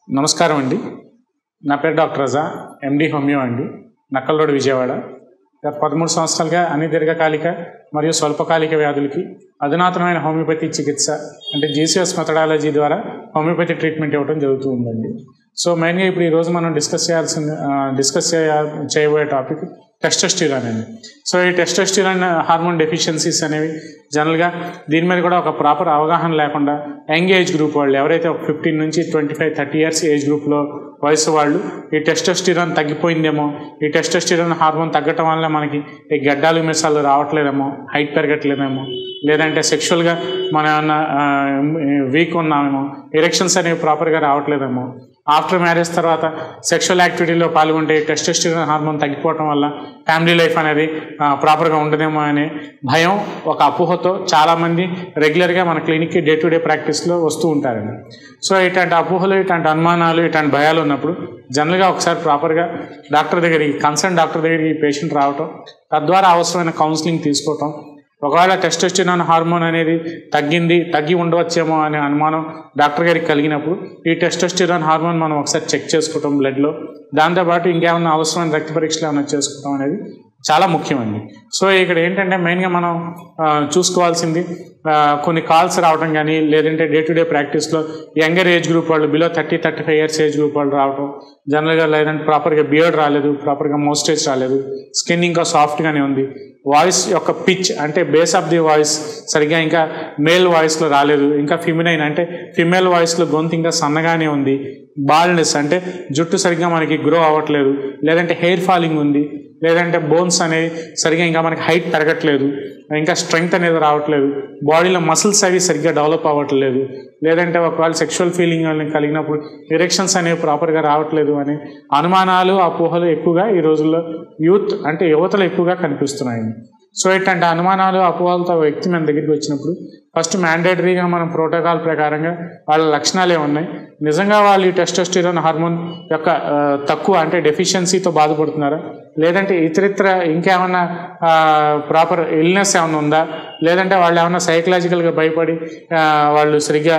నమస్కారం అండి నా పేరు డాక్టర్ రజా ఎండి హోమియో అండి నక్కల్ రోడ్ విజయవాడ గత పదమూడు సంవత్సరాలుగా అన్ని దీర్ఘకాలిక మరియు స్వల్పకాలిక వ్యాధులకి అధునాతనమైన హోమియోపతి చికిత్స అంటే జీసీఎస్ మెథడాలజీ ద్వారా హోమియోపతి ట్రీట్మెంట్ ఇవ్వడం జరుగుతూ ఉందండి సో మెయిన్గా ఇప్పుడు ఈరోజు మనం డిస్కస్ చేయాల్సిన డిస్కస్ చేయ చేయబోయే టాపిక్ టెస్టోస్టిరాన్ అండి సో ఈ టెస్టోస్టిరాన్ హార్మోన్ డెఫిషియన్సీస్ అనేవి జనరల్గా దీని మీద కూడా ఒక ప్రాపర్ అవగాహన లేకుండా యంగ్ ఏజ్ గ్రూప్ వాళ్ళు ఎవరైతే ఒక ఫిఫ్టీన్ నుంచి twenty five thirty years age గ్రూప్లో వయసు వాళ్ళు ఈ టెస్టోస్టిరాన్ తగ్గిపోయిందేమో ఈ టెస్టోస్టిరాన్ హార్మోన్ తగ్గటం వల్ల మనకి ఈ గడ్డాలు మిసాలు రావట్లేదేమో హైట్ పెరగట్లేదేమో లేదంటే సెక్షువల్గా మన ఏమన్నా వీక్ ఉన్నామేమో ఎరెక్షన్స్ అనేవి ప్రాపర్గా రావట్లేదేమో ఆఫ్టర్ మ్యారేజ్ తర్వాత సెక్షువల్ యాక్టివిటీలో పాల్గొంటే టెస్టోస్టిరాన్ హార్మోన్ తగ్గిపోవటం వల్ల ఫ్యామిలీ లైఫ్ అనేది ప్రాపర్గా ఉండదేమో అనే భయం ఒక అపోహతో చాలామంది రెగ్యులర్గా మన క్లినిక్కి డే టు డే ప్రాక్టీస్లో వస్తూ ఉంటారండి సో ఇట్లాంటి అపోహలు ఇట్లాంటి అనుమానాలు ఇట్లాంటి భయాలు ఉన్నప్పుడు జనరల్గా ఒకసారి ప్రాపర్గా డాక్టర్ దగ్గరికి కన్సర్న్ డాక్టర్ దగ్గరికి పేషెంట్ రావటం తద్వారా అవసరమైన కౌన్సిలింగ్ తీసుకోవటం ఒకవేళ టెస్టోస్టిరాన్ హార్మోన్ అనేది తగ్గింది తగ్గి ఉండవచ్చేమో అనే అనుమానం డాక్టర్ గారికి కలిగినప్పుడు ఈ టెస్టోస్టిరాన్ హార్మోన్ మనం ఒకసారి చెక్ చేసుకోవటం బ్లడ్లో దాంతోపాటు ఇంకేమన్నా అవసరమైన రక్త పరీక్షలు ఏమైనా చేసుకోవటం అనేది చాలా ముఖ్యమండి సో ఇక్కడ ఏంటంటే మెయిన్గా మనం చూసుకోవాల్సింది కొన్ని కాల్స్ రావడం కానీ లేదంటే డే టు డే ప్రాక్టీస్లో యంగర్ ఏజ్ గ్రూప్ వాళ్ళు below thirty thirty five years age group వాళ్ళు రావటం జనరల్గా లేదంటే ప్రాపర్గా బియర్డ్ రాలేదు ప్రాపర్గా మోస్టేజ్ రాలేదు స్కిన్ ఇంకా సాఫ్ట్గానే ఉంది వాయిస్ యొక్క పిచ్ అంటే బేస్ ఆఫ్ ది వాయిస్ సరిగ్గా ఇంకా మేల్ వాయిస్లో రాలేదు ఇంకా ఫిమినైన్ అంటే ఫిమేల్ వాయిస్లో గొంతు ఇంకా సన్నగానే ఉంది బాల్నెస్ అంటే జుట్టు సరిగ్గా మనకి గ్రో అవ్వట్లేదు లేదంటే హెయిర్ ఫాలింగ్ ఉంది లేదంటే బోన్స్ అనేవి సరిగ్గా ఇంకా మనకి హైట్ పెరగట్లేదు ఇంకా స్ట్రెంగ్త్ అనేది రావట్లేదు బాడీలో మసిల్స్ అవి సరిగ్గా డెవలప్ అవ్వట్లేదు లేదంటే ఒకవేళ సెక్షువల్ ఫీలింగ్ కలిగినప్పుడు ఎరెక్షన్స్ అనేవి ప్రాపర్గా రావట్లేదు అనే అనుమానాలు అపోహలు ఎక్కువగా ఈ రోజుల్లో యూత్ అంటే యువతలు ఎక్కువగా కనిపిస్తున్నాయి సో ఇట్లాంటి అనుమానాలు అపోహలతో వ్యక్తి మన దగ్గరికి వచ్చినప్పుడు ఫస్ట్ మ్యాండేటరీగా మనం ప్రోటోకాల్ ప్రకారంగా వాళ్ళ లక్షణాలు ఏమున్నాయి నిజంగా వాళ్ళు ఈ టెస్టోస్టిరాన్ హార్మోన్ యొక్క తక్కువ అంటే డెఫిషియన్సీతో బాధపడుతున్నారా లేదంటే ఇతరితర ఇంకేమన్నా ప్రాపర్ ఇల్నెస్ ఏమైనా ఉందా లేదంటే వాళ్ళు ఏమైనా సైకలాజికల్గా భయపడి వాళ్ళు సరిగ్గా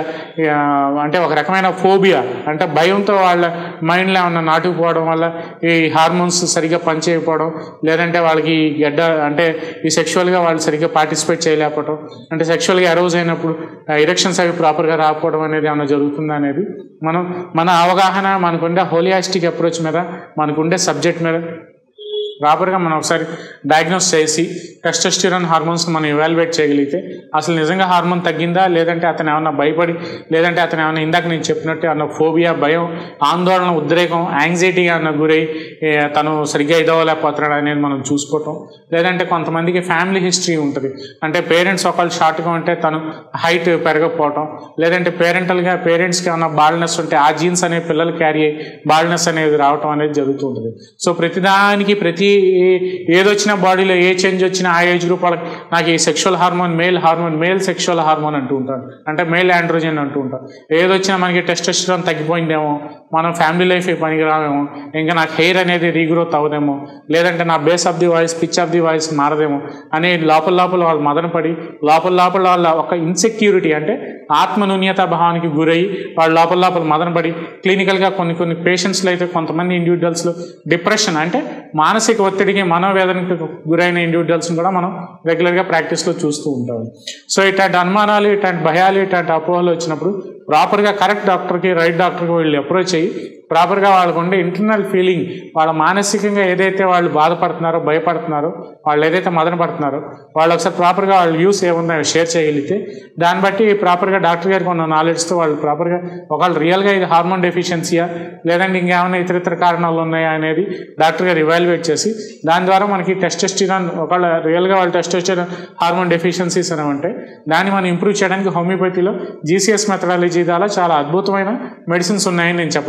అంటే ఒక రకమైన ఫోబియా అంటే భయంతో వాళ్ళ మైండ్లో ఏమన్నా నాటుకుపోవడం వల్ల ఈ హార్మోన్స్ సరిగ్గా పనిచేయకపోవడం లేదంటే వాళ్ళకి గడ్డ అంటే ఈ సెక్షువల్గా వాళ్ళు సరిగ్గా పార్టిసిపేట్ చేయలేకపోవడం అంటే సెక్షువల్గా అరౌజ్ అయినప్పుడు ఇరెక్షన్స్ అవి ప్రాపర్గా రాకపోవడం అనేది ఏమైనా జరుగుతుందా అనేది మనం మన అవగాహన మనకుండే హోలియాస్టిక్ అప్రోచ్ మీద మనకుండే సబ్జెక్ట్ మీద ప్రాపర్గా మనం ఒకసారి డయాగ్నోస్ చేసి టెస్టోస్టిరాన్ హార్మోన్స్ మనం ఇవాల్యుయేట్ చేయగలిగితే అసలు నిజంగా హార్మోన్ తగ్గిందా లేదంటే అతను ఏమన్నా భయపడి లేదంటే అతను ఏమన్నా ఇందాక నేను చెప్పినట్టు అన్న ఫోబియా భయం ఆందోళన ఉద్రేకం యాంగ్జైటీగా అన్న గురై తను సరిగ్గా ఇదవ్వలేకపోతున్నాడు అనేది మనం చూసుకోవటం లేదంటే కొంతమందికి ఫ్యామిలీ హిస్టరీ ఉంటుంది అంటే పేరెంట్స్ ఒకళ్ళు షార్ట్గా ఉంటే తను హైట్ పెరగకపోవటం లేదంటే పేరెంటల్గా పేరెంట్స్కి ఏమన్నా బాల్నెస్ ఉంటే ఆ జీన్స్ అనే పిల్లలు క్యారీ అయ్యి బాల్నెస్ అనేది రావటం అనేది జరుగుతూ ఉంటుంది సో ప్రతిదానికి ప్రతి ఏదొచ్చినా బాడీలో ఏ చేంజ్ వచ్చినా ఆ ఏజ్ గ్రూప్ వాళ్ళకి నాకు ఈ sexual hormone male hormone male sexual hormone అంటూ ఉంటారు అంటే మేల్ ఆండ్రోజన్ అంటూ ఉంటారు ఏదొచ్చినా మనకి టెస్టోస్టిరాన్ తగ్గిపోయిందేమో మనం ఫ్యామిలీ లైఫ్ పనికిరామేమో ఇంకా నాకు హెయిర్ అనేది రీగ్రోత్ అవ్వదేమో లేదంటే నా base of the voice pitch of the voice మారదేమో అని లోపల లోపల వాళ్ళు మదనపడి లోపల లోపల వాళ్ళ ఒక ఇన్సెక్యూరిటీ అంటే ఆత్మ న్యూన్యత భావానికి గురయ్యి వాళ్ళు లోపల లోపల మదనపడి క్లినికల్గా కొన్ని కొన్ని పేషెంట్స్లో అయితే కొంతమంది ఇండివిజువల్స్లో డిప్రెషన్ అంటే మానసిక ఒత్తిడికి మనోవేదనకి గురైన ఇండివిజువల్స్ని కూడా మనం రెగ్యులర్గా ప్రాక్టీస్లో చూస్తూ ఉంటాం సో ఇట్లాంటి అనుమానాలు ఇట్లాంటి భయాలు ఇట్లాంటి అపోహలు వచ్చినప్పుడు ప్రాపర్గా కరెక్ట్ డాక్టర్కి రైట్ డాక్టర్కి వీళ్ళు అప్రోచ్ అయ్యి ప్రాపర్గా వాళ్ళకు ఉండే ఇంటర్నల్ ఫీలింగ్ వాళ్ళ మానసికంగా ఏదైతే వాళ్ళు బాధపడుతున్నారో భయపడుతున్నారో వాళ్ళు ఏదైతే మదన పడుతున్నారో వాళ్ళు ఒకసారి ప్రాపర్గా వాళ్ళ వ్యూస్ ఏముందో షేర్ చేయగలిగితే దాన్ని బట్టి ప్రాపర్గా డాక్టర్ గారికి ఉన్న నాలెడ్జ్తో వాళ్ళు ప్రాపర్గా ఒకళ్ళు రియల్గా ఇది హార్మోన్ డెఫిషియన్సీయా లేదంటే ఇంకేమైనా ఇతర ఇతర కారణాలు ఉన్నాయా అనేది డాక్టర్ గారు ఇవాల్యుయేట్ చేసి దాని ద్వారా మనకి టెస్టోస్టిరాన్ ఒకవేళ రియల్గా వాళ్ళు టెస్టోస్టిరాన్ హార్మోన్ డెఫిషియన్సీస్ అని అంటే దాన్ని మనం ఇంప్రూవ్ చేయడానికి హోమియోపతిలో జీసీఎస్ మెథడాలజీ ద్వారా చాలా అద్భుతమైన మెడిసిన్స్ ఉన్నాయని నేను చెప్పదలుచుకున్నాను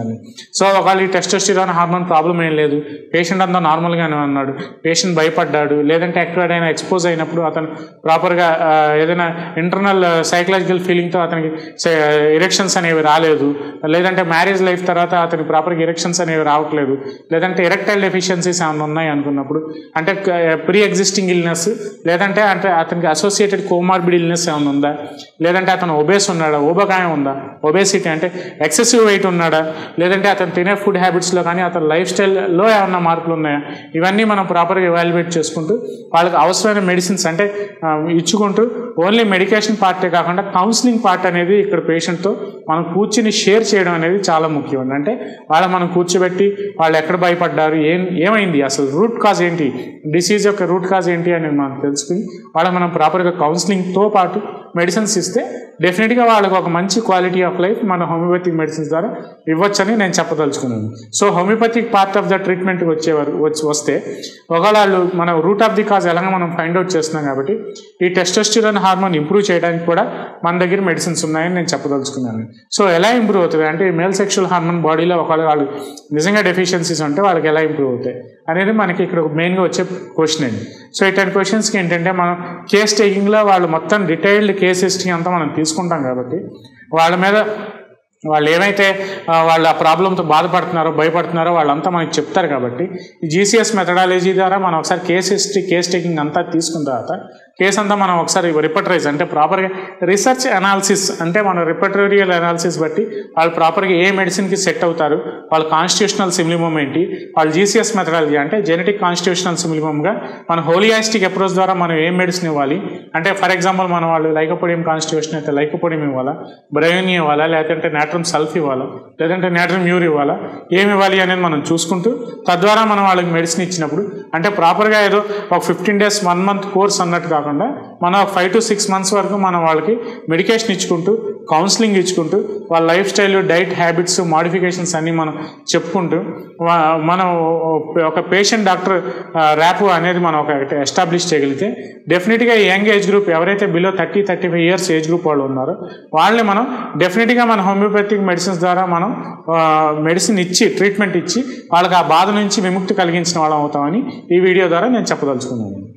చెప్పదలుచుకున్నాను సో ఒకవేళ ఈ టెస్టోస్టిరాన్ హార్మోన్ ప్రాబ్లం ఏం లేదు పేషెంట్ అంతా నార్మల్గానే ఉన్నాడు పేషెంట్ భయపడ్డాడు లేదంటే ఎక్కడైనా ఎక్స్పోజ్ అయినప్పుడు అతను ప్రాపర్గా ఏదైనా ఇంటర్నల్ సైకలాజికల్ ఫీలింగ్తో అతనికి ఎరెక్షన్స్ అనేవి రాలేదు లేదంటే మ్యారేజ్ లైఫ్ తర్వాత అతనికి ప్రాపర్గా ఎరెక్షన్స్ అనేవి రావట్లేదు లేదంటే ఎరెక్టైల్ డెఫిషియన్సీస్ ఏమైనా ఉన్నాయి అనుకున్నప్పుడు అంటే ప్రీ ఎగ్జిస్టింగ్ ఇల్నెస్ లేదంటే అంటే అతనికి అసోసియేటెడ్ కోమార్బిడ్ ఇల్నెస్ ఏమైనా ఉందా లేదంటే అతను ఒబేస్ ఉన్నాడా ఓబకాయం ఉందా ఒబేసిటీ అంటే ఎక్సెసివ్ వెయిట్ ఉన్నాడా లేదంటే అతను తినే ఫుడ్ హ్యాబిట్స్లో కానీ అతని లైఫ్ స్టైల్లో ఏమన్నా మార్పులు ఉన్నాయా ఇవన్నీ మనం ప్రాపర్గా ఎవాల్యుయేట్ చేసుకుంటూ వాళ్ళకి అవసరమైన మెడిసిన్స్ అంటే ఆ, ఇచ్చుకుంటూ ఓన్లీ మెడికేషన్ పార్టే కాకుండా కౌన్సిలింగ్ పార్ట్ అనేది ఇక్కడ పేషెంట్తో మనం కూర్చుని షేర్ చేయడం అనేది చాలా ముఖ్యం అంటే వాళ్ళ మనం కూర్చోబెట్టి వాళ్ళు ఎక్కడ భయపడ్డారు ఏం ఏమైంది అసలు రూట్ కాజ్ ఏంటి డిసీజ్ యొక్క రూట్ కాజ్ ఏంటి అనేది మనం తెలుసుకుని వాళ్ళకి మనం ప్రాపర్గా కౌన్సిలింగ్తో పాటు మెడిసిన్స్ ఇస్తే డెఫినెట్గా వాళ్ళకి ఒక మంచి క్వాలిటీ ఆఫ్ లైఫ్ మన హోమియోపతిక్ మెడిసిన్స్ ద్వారా ఇవ్వచ్చని నేను చెప్పదలుచుకున్నాను so homeopathic part of the ట్రీట్మెంట్కి వచ్చేవారు వచ్చి వస్తే ఒకవేళ వాళ్ళు మన రూట్ ఆఫ్ ది కాజ్ ఎలాగ మనం ఫైండ్ అవుట్ చేస్తున్నాం కాబట్టి ఈ టెస్టోస్టిరాన్ హార్మోన్ ఇంప్రూవ్ చేయడానికి కూడా మన దగ్గర మెడిసిన్స్ ఉన్నాయని నేను చెప్పదలుచుకున్నాను సో ఎలా ఇంప్రూవ్ అవుతుంది అంటే మేల్ సెక్షువల్ హార్మోన్ బాడీలో ఒకవేళ వాళ్ళు నిజంగా డెఫిషియన్సీస్ ఉంటే వాళ్ళకి ఎలా ఇంప్రూవ్ అవుతాయి అనేది మనకి ఇక్కడ మెయిన్గా వచ్చే క్వశ్చన్ అండి సో ఇట్లాంటి క్వశ్చన్స్కి ఏంటంటే మనం కేస్ టేకింగ్లో వాళ్ళు మొత్తం డీటెయిల్డ్ కేస్ హిస్టరీ అంతా మనం తీసుకుంటాం కాబట్టి వాళ్ళ మీద వాళ్ళు ఏమైతే ఆ, వాళ్ళ ఆ ప్రాబ్లంతో బాధపడుతున్నారో భయపడుతున్నారో వాళ్ళంతా మనకి చెప్తారు కాబట్టి ఈ జీసీఎస్ మెథడాలజీ ద్వారా మనం ఒకసారి కేస్ హిస్టరీ కేస్ టేకింగ్ అంతా తీసుకున్న తర్వాత కేసు అంతా మనం ఒకసారి రిపటరైజ్ అంటే ప్రాపర్గా రీసెర్చ్ అనాలిసిస్ అంటే మన రిపటరియల్ అనాలిసిస్ బట్టి వాళ్ళు ప్రాపర్గా ఏ మెడిసిన్కి సెట్ అవుతారు వాళ్ళ కాన్స్టిట్యూషనల్ సిమిలిమం ఏంటి వాళ్ళ జీసీఎస్ మెథడాలజీ అంటే జెనెటిక్ కాన్స్టిట్యూషనల్ సిమిలిమంగా మన హోలియాస్టిక్ అప్రోచ్ ద్వారా మనం ఏం మెడిసిన్ ఇవ్వాలి అంటే ఫర్ ఎగ్జాంపుల్ మన వాళ్ళు లైకోపోడియం కాన్స్టిట్యూషన్ అయితే లైకోపోడియం ఇవ్వాలా బ్రయోన్ ఇవ్వాలా లేదంటే నాట్రమ్ సల్ఫ్ ఇవ్వాలా లేదంటే నాట్రమ్ మ్యూర్ ఇవ్వాలా ఏమి ఇవ్వాలి అనేది మనం చూసుకుంటూ తద్వారా మనం వాళ్ళకి మెడిసిన్ ఇచ్చినప్పుడు అంటే ప్రాపర్గా ఏదో ఒక fifteen days one month course అన్నట్టు కాకుండా మనం ఫైవ్ టు సిక్స్ మంత్స్ వరకు మనం వాళ్ళకి మెడికేషన్ ఇచ్చుకుంటూ కౌన్సిలింగ్ ఇచ్చుకుంటూ వాళ్ళ lifestyle diet habits modifications అన్నీ మనం చెప్పుకుంటూ వా- మనం ఒక పేషెంట్ డాక్టర్ ర్యాప్ అనేది మనం ఒక ఎస్టాబ్లిష్ చేయగలిగితే డెఫినెట్గా ఈ యంగ్ ఏజ్ గ్రూప్ ఎవరైతే below thirty thirty five years age group వాళ్ళు ఉన్నారో వాళ్ళని మనం డెఫినెట్గా మన హోమియోపతిక్ మెడిసిన్స్ ద్వారా మనం మెడిసిన్ ఇచ్చి ట్రీట్మెంట్ ఇచ్చి వాళ్ళకి ఆ బాధ నుంచి విముక్తి కలిగించిన వాళ్ళం అవుతామని ఈ వీడియో ద్వారా నేను చెప్పదలుచుకున్నాను